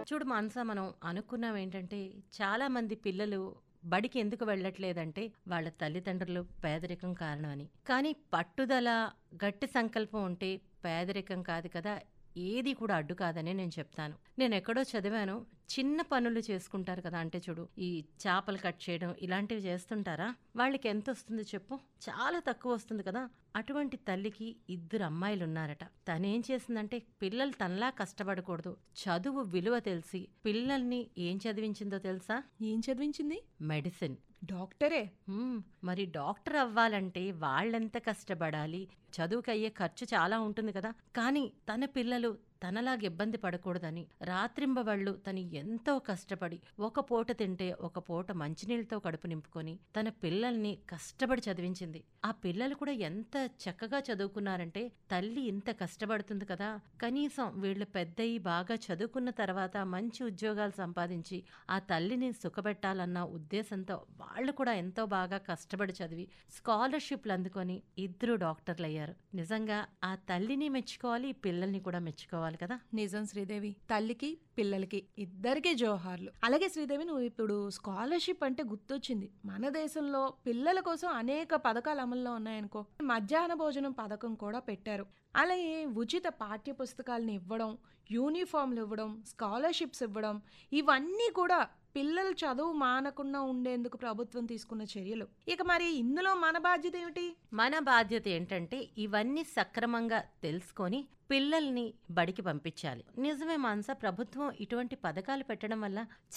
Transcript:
చూడు మానస మనం అనుకున్నాం ఏంటంటే చాలా మంది పిల్లలు బడికి ఎందుకు వెళ్ళట్లేదంటే వాళ్ళ తల్లిదండ్రులు పేదరికం కారణమని కానీ పట్టుదల గట్టి సంకల్పం ఉంటే పేదరికం కాదు కదా ఏది కూడా అడ్డు కాదని నేను చెప్తాను నేను ఎక్కడో చదివాను చిన్న పనులు చేసుకుంటారు కదా అంటే చూడు ఈ చేపలు కట్ చేయడం ఇలాంటివి చేస్తుంటారా వాళ్ళకి ఎంత వస్తుంది చెప్పు చాలా తక్కువ వస్తుంది కదా అటువంటి తల్లికి ఇద్దరు అమ్మాయిలు ఉన్నారట తనేం చేసిందంటే పిల్లలు తనలా కష్టపడకూడదు చదువు విలువ తెలిసి పిల్లల్ని ఏం చదివించిందో తెలుసా ఏం చదివించింది మెడిసిన్ డాక్టరే మ్మ్. మరి డాక్టర్ అవ్వాలంటే వాళ్ళెంత కష్టపడాలి చదువుకి అయ్యే ఖర్చు చాలా ఉంటుంది కదా కానీ తన పిల్లలు తనలాగా ఇబ్బంది పడకూడదని రాత్రింబవళ్ళు తను ఎంతో కష్టపడి ఒక పూట తింటే ఒక పూట మంచినీళ్ళతో కడుపు నింపుకొని తన పిల్లల్ని కష్టపడి చదివించింది ఆ పిల్లలు కూడా ఎంత చక్కగా చదువుకున్నారంటే తల్లి ఇంత కష్టపడుతుంది కదా కనీసం వీళ్ళు పెద్దయి బాగా చదువుకున్న తర్వాత మంచి ఉద్యోగాలు సంపాదించి ఆ తల్లిని సుఖపెట్టాలన్న ఉద్దేశంతో వాళ్ళు కూడా ఎంతో బాగా కష్టపడి చదివి స్కాలర్షిప్లు అందుకొని ఇద్దరు డాక్టర్లు అయ్యారు నిజంగా ఆ తల్లిని మెచ్చుకోవాలి ఈ పిల్లల్ని కూడా మెచ్చుకోవాలి కదా నిజం శ్రీదేవి తల్లికి పిల్లలకి ఇద్దరికి జోహార్లు అలాగే శ్రీదేవి నువ్వు ఇప్పుడు స్కాలర్షిప్ అంటే గుర్తొచ్చింది మన దేశంలో పిల్లల కోసం అనేక పథకాలు అమల్లో ఉన్నాయనుకో మధ్యాహ్న భోజనం పథకం కూడా పెట్టారు అలాగే ఉచిత పాఠ్య పుస్తకాలను ఇవ్వడం యూనిఫామ్లు ఇవ్వడం స్కాలర్షిప్స్ ఇవ్వడం ఇవన్నీ కూడా పిల్లలు చదువు మానకుండా ఉండేందుకు ప్రభుత్వం తీసుకున్న చర్యలు ఇక మరి ఇందులో మన బాధ్యత ఏమిటి మన బాధ్యత ఏంటంటే ఇవన్నీ సక్రమంగా తెలుసుకొని పిల్లల్ని బడికి పంపించాలి నిజమే మానస ప్రభుత్వం ఇటువంటి పథకాలు పెట్టడం వల్ల